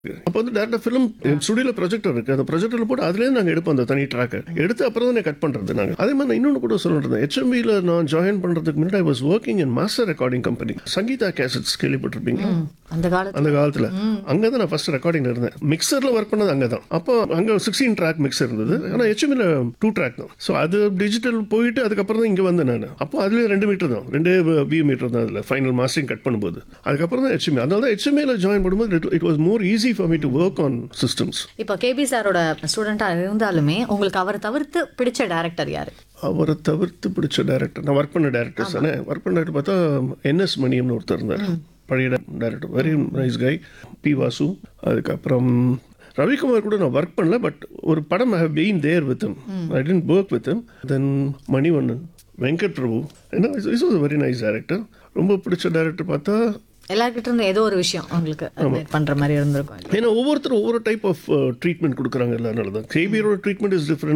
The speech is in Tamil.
அப்போ வந்து டேரக்டாக ஃபிலிம் ஸ்டுடியோவில் ப்ரொஜெக்டர் இருக்குது அந்த ப்ரொஜெக்டரில் போட்டு அதுலேருந்து நாங்கள் எடுப்போம் அந்த தனி ட்ராக்கை எடுத்து அப்புறம் தான் கட் பண்ணுறது நாங்கள் அதே மாதிரி நான் இன்னொன்று கூட சொல்லிட்டு ஹெச்எம்பியில் நான் ஜாயின் பண்ணுறதுக்கு முன்னாடி I was working in master recording company Sangeetha cassettes கேள்விப்பட்டிருப்பீங்க அந்த காலத்துல அந்த காலத்தில் அங்கே தான் நான் ஃபர்ஸ்ட் ரெக்கார்டிங் இருந்தேன் மிக்சரில் ஒர்க் பண்ணது அங்கே தான் அப்போ அங்கே சிக்ஸ்டீன் ட்ராக் மிக்சர் இருந்தது ஆனால் ஹெச்எம்மில் டூ ட்ராக் தான் ஸோ அது டிஜிட்டல் போயிட்டு அதுக்கப்புறம் தான் இங்கே வந்தேன் நான் அப்போ அதுலேயே ரெண்டு மீட்டர் தான் ரெண்டே வியூ மீட்டர் தான் அதில் ஃபைனல் மாஸ்டரிங் கட் பண்ணும்போது அதுக்கப்புறம் தான் ஹெச்எம்இ அதனால தான் ஹெச்எம்ஏல ஜாயின் பண்ணும்போது it was more easy for me to work on systems இப்போ கேபி சாரோட ஸ்டூடெண்டா இருந்தாலுமே உங்களுக்கு அவரை தவிர்த்து பிடிச்ச டைரக்டர் யாரு அவரை தவிர்த்து பிடிச்ச டேரக்டர் நான் ஒர்க் பண்ண டேரக்டர்ஸ் தானே ஒர்க் பண்ண டேரக்டர் பார்த்தா என்எஸ் மணியம்னு ஒருத்தர் இருந்தார் பழைய director very nice guy P Vasu அதுக்கப்புறம் ரவிக்குமார் கூட நான் ஒர்க் பண்ணல பட் ஒரு படம் I have been there with I tend work with then Manivannan Venkat Prabhu என்ன is was very nice director ரொம்ப பிடிச்ச டேரக்டர் பார்த்தா எல்லார்கிட்ட இருந்து ஏதோ ஒரு விஷயம் உங்களுக்கு admire பண்ற மாதிரி இருந்திருக்கும் ஏன்னா ஒவ்வொருத்தரும் ஒவ்வொரு டைப் ஆஃப் ட்ரீட்மெண்ட் கொடுக்குறாங்க அதனால தான் கேபியரோட ட்ரீட்மெண்ட் இஸ் டிஃப்ரெண்ட்